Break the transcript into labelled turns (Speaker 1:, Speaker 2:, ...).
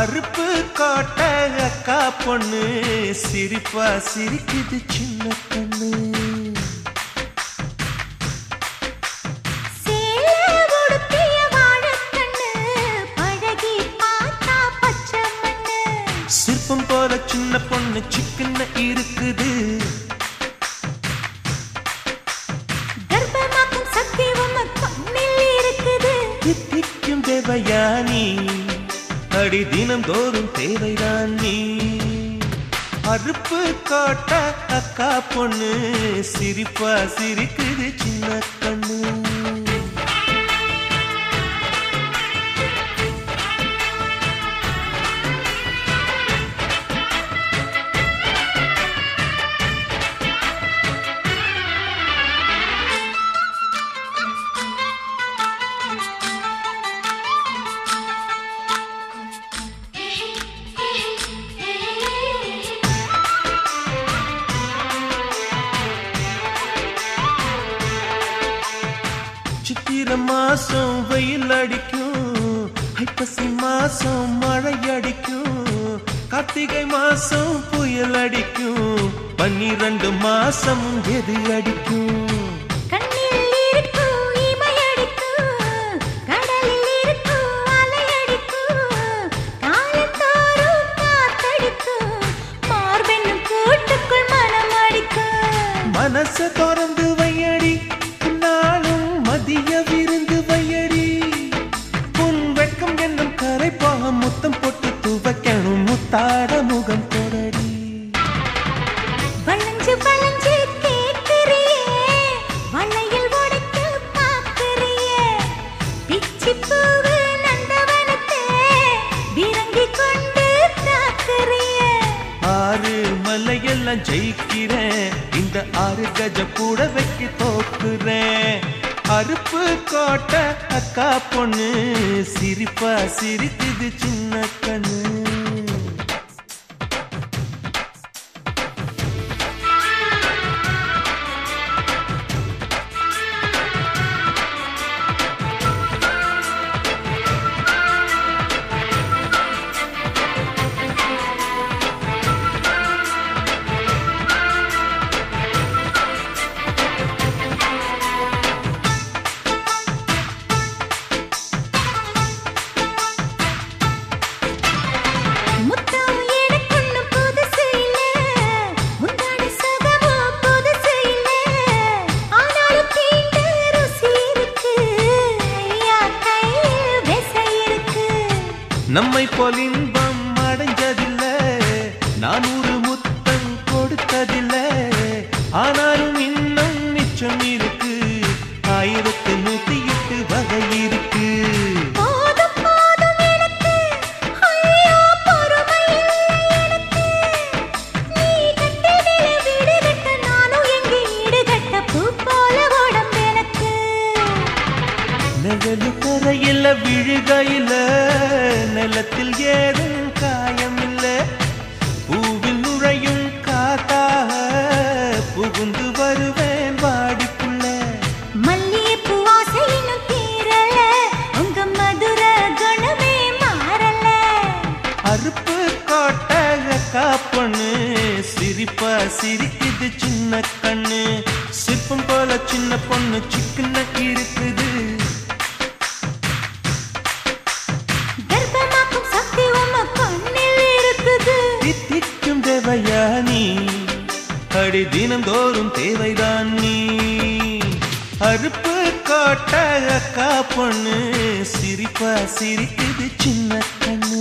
Speaker 1: அருப்பு காட்ட அக்கா பொண்ணு சிரிப்பா சிரிக்குது சின்ன கண்ணு
Speaker 2: சேலை உடுத்திய வாழைக்கண்ணு, பழகி பார்த்தா பச்சை மண்ணு.
Speaker 1: சிற்பம் போல சின்ன பொண்ணு சிக்கன இருக்குது
Speaker 2: கர்ப்பமாக்கும் சக்தி உம்ம கண்ணில் இருக்குது.
Speaker 1: தித்திக்கும் தேவயானி அடி தினம் தோறும் தேவைதான் நீ அறுப்பு காட்ட அக்கா பொண்ணு சிரிப்பா சிரிக்குது சின்ன கண்ணு சித்திர மாசம் வெயில் அடிக்கும் ஐப்பசி மாசம் மழை அடிக்கும் கார்த்திகை மாசம் புயல் அடிக்கும் பன்னிரண்டு மாசம் எது அடிக்கும்
Speaker 2: கண்ணில் இருக்கும் இமையடிக்கும், கடலில் இருக்கும் அலையடிக்கும், காலத்தோறும் காத்தடிக்கும், மார்பென்னும் கூட்டுக்குள் மனம் அடிக்கும்.
Speaker 1: மனச திறந்து வையடி நாளும் மதிய விருந்து வையடி உன் வெட்கம் என்னும் கரைப்பாக முத்தம் போட்டு துவைக்கணும் முத்தாட முகம் தொடடி
Speaker 2: வளைஞ்சு வளைஞ்சு கேட்கிறியே, வளையல் உடைக்க பார்க்கிறியே. பிச்சிப் பூவு நந்தவனத்தே, விரங்கிக் கொண்டு தாக்குறியே.
Speaker 1: ஆறு மலையெல்லாம் ஜெயிக்கிறேன் இந்த ஆறு கஜ கூட வைக்க தோக்குறேன் அறுப்பு கோட்ட அக்கா பொண்ணு சிரிப்பா சிரிக்குது சின்ன கண்ணு
Speaker 2: முத்தம் எனக்கொன்னும் புதுசு இல்ல, முந்தானை சுகமும் புதுசு இல்ல. ஆனாலும் தீண்ட ருசி இருக்கு, ஐயா கையில் விசை இருக்கு.
Speaker 1: நம்மை போல் இன்பம் அடைஞ்சதில்ல நான் ஒரு முத்தம் கொடுத்ததில்ல ஆனாலும் இன்னும் மிச்சம் இருக்கு ஆயிரத்து நூத்தி எட்டு வகை இருக்கு
Speaker 2: போதும் போதும் எனக்கு, ஐயோ பொறுமை இல்லை எனக்கு. நீ கட்டிலிலே வீடு கட்ட, நானும் எங்கே ஈடு கட்ட, பூ போல உடம்பு எனக்கு.
Speaker 1: நிழலு கரையில விழுகையில நிலத்தில் ஏதும் காயமில்ல பூவில் நுழையும் காத்தாக புகுந்து வருவேன் வாடிக்குள்ள
Speaker 2: மல்லிகைப்பூ வாசை இன்னும் தீரல, உங்க மதுர குணமே மாறல.
Speaker 1: அறுப்பு காட்ட அக்கா பொண்ணு சிரிப்பா சிரிக்குது சின்ன கண்ணு சிற்பம் போல சின்ன பொண்ணு சிக்கன இருக்குது
Speaker 2: கர்ப்பமாக்கும் சக்தி உம்ம கண்ணில் இருக்குது.
Speaker 1: தித்திக்கும் தேவையானி அடி தினந்தோறும் தேவைதான் நீ அறுப்பு காட்ட அக்கா பொண்ணு சிரிப்பா சிரிக்குது சின்ன கண்ணு